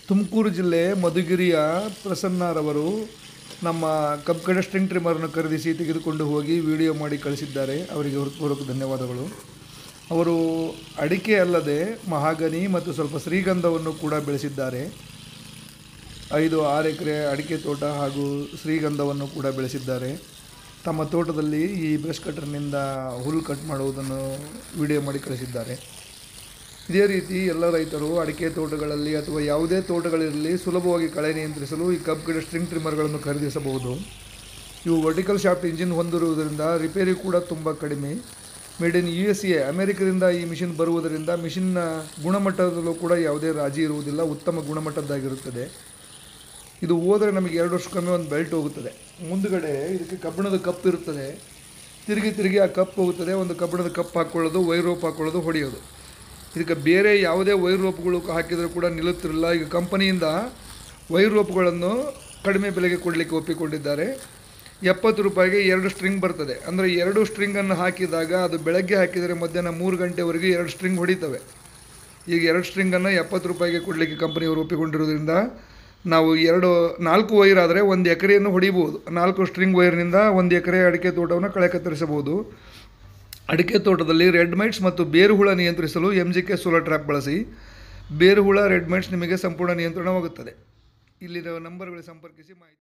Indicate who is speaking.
Speaker 1: ತುಮಕೂರು ಜಿಲ್ಲೆ ಮಧುಗಿರಿಯ ಪ್ರಸನ್ನರವರು ನಮ್ಮ ಕಬ್ಬು ಕಡೆ ಸ್ಟ್ರಿಂಗ್ ಟ್ರಿಮ್ಮರನ್ನು ಖರೀದಿಸಿ ತೆಗೆದುಕೊಂಡು ಹೋಗಿ ವಿಡಿಯೋ ಮಾಡಿ ಕಳಿಸಿದ್ದಾರೆ ಅವರಿಗೆ ಹೃತ್ಪೂರ್ವಕ ಧನ್ಯವಾದಗಳು ಅವರು ಅಡಿಕೆ ಅಲ್ಲದೆ ಮಹಾಗನಿ ಮತ್ತು ಸ್ವಲ್ಪ ಶ್ರೀಗಂಧವನ್ನು ಕೂಡ ಬೆಳೆಸಿದ್ದಾರೆ ಐದು ಆರು ಎಕರೆ ಅಡಿಕೆ ತೋಟ ಹಾಗೂ ಶ್ರೀಗಂಧವನ್ನು ಕೂಡ ಬೆಳೆಸಿದ್ದಾರೆ ತಮ್ಮ ತೋಟದಲ್ಲಿ ಈ ಬ್ರಷ್ ಕಟರ್ನಿಂದ ಹುಲ್ಲು ಕಟ್ ಮಾಡುವುದನ್ನು ವಿಡಿಯೋ ಮಾಡಿ ಕಳಿಸಿದ್ದಾರೆ ಇದೇ ರೀತಿ ಎಲ್ಲ ರೈತರು ಅಡಿಕೆ ತೋಟಗಳಲ್ಲಿ ಅಥವಾ ಯಾವುದೇ ತೋಟಗಳಿರಲಿ ಸುಲಭವಾಗಿ ಕಳೆ ನಿಯಂತ್ರಿಸಲು ಈ ಕಬ್ಬು ಗಿಡ ಸ್ಟ್ರಿಂಗ್ ಟ್ರಿಮ್ಮರ್ಗಳನ್ನು ಖರೀದಿಸಬಹುದು ಇವು ವರ್ಟಿಕಲ್ ಶಾಫ್ಟ್ ಇಂಜಿನ್ ಹೊಂದಿರುವುದರಿಂದ ರಿಪೇರಿ ಕೂಡ ತುಂಬ ಕಡಿಮೆ made in U S A ಅಮೆರಿಕದಿಂದ ಈ ಮಿಷಿನ್ ಬರುವುದರಿಂದ ಮಿಷಿನ್ನ ಗುಣಮಟ್ಟದಲ್ಲೂ ಕೂಡ ಯಾವುದೇ ರಾಜಿ ಇರುವುದಿಲ್ಲ ಉತ್ತಮ ಗುಣಮಟ್ಟದ್ದಾಗಿರುತ್ತದೆ ಇದು ಹೋದರೆ ನಮಗೆ ಎರಡು ವರ್ಷಕ್ಕೊಮ್ಮೆ ಒಂದು ಬೆಲ್ಟ್ ಹೋಗುತ್ತದೆ ಮುಂದುಗಡೆ ಇದಕ್ಕೆ ಕಬ್ಬಿಣದ ಕಪ್ ಇರುತ್ತದೆ ತಿರುಗಿ ತಿರುಗಿ ಆ ಕಪ್ ಹೋಗುತ್ತದೆ ಒಂದು ಕಬ್ಬಿಣದ ಕಪ್ ಹಾಕ್ಕೊಳ್ಳೋದು ವೈರ್ ರೋಪ್ ಹಾಕ್ಕೊಳ್ಳೋದು ಹೊಡೆಯೋದು ಇದಕ್ಕೆ ಬೇರೆ ಯಾವುದೇ ವೈರ್ ರೋಪ್ಗಳು ಹಾಕಿದರೂ ಕೂಡ ನಿಲ್ಲುತ್ತಿರಲಿಲ್ಲ ಈಗ ಕಂಪನಿಯಿಂದ ವೈರ್ ರೋಪ್ಗಳನ್ನು ಕಡಿಮೆ ಬೆಲೆಗೆ ಕೊಡಲಿಕ್ಕೆ ಒಪ್ಪಿಕೊಂಡಿದ್ದಾರೆ ಎಪ್ಪತ್ತು ರೂಪಾಯಿಗೆ ಎರಡು ಸ್ಟ್ರಿಂಗ್ ಬರ್ತದೆ ಅಂದರೆ ಎರಡು ಸ್ಟ್ರಿಂಗನ್ನು ಹಾಕಿದಾಗ ಅದು ಬೆಳಗ್ಗೆ ಹಾಕಿದರೆ ಮಧ್ಯಾಹ್ನ ಮೂರು ಗಂಟೆವರೆಗೆ ಎರಡು ಸ್ಟ್ರಿಂಗ್ ಹೊಡಿತವೆ ಈಗ ಎರಡು ಸ್ಟ್ರಿಂಗನ್ನು ಎಪ್ಪತ್ತು ರೂಪಾಯಿಗೆ ಕೊಡಲಿಕ್ಕೆ ಕಂಪನಿಯವರು ಒಪ್ಪಿಕೊಂಡಿರೋದ್ರಿಂದ ನಾವು ಎರಡು ನಾಲ್ಕು ವೈರ್ ಆದರೆ ಒಂದು ಎಕರೆಯನ್ನು ಹೊಡಿಬೋದು ನಾಲ್ಕು ಸ್ಟ್ರಿಂಗ್ ವೈರ್ನಿಂದ ಒಂದು ಎಕರೆ ಅಡಿಕೆ ತೋಟವನ್ನು ಕಳೆ ಕತ್ತರಿಸಬಹುದು ಅಡಿಕೆ ತೋಟದಲ್ಲಿ ರೆಡ್ ಮೈಟ್ಸ್ ಮತ್ತು ಬೇರುಹುಳ ನಿಯಂತ್ರಿಸಲು M G K solar trap ಬಳಸಿ ಬೇರುಹುಳ ರೆಡ್ ಮೈಟ್ಸ್ ನಿಮಗೆ ಸಂಪೂರ್ಣ ನಿಯಂತ್ರಣವಾಗುತ್ತದೆ ಇಲ್ಲಿನ ನಂಬರ್ಗಳಿಗೆ ಸಂಪರ್ಕಿಸಿ ಮಾಹಿತಿ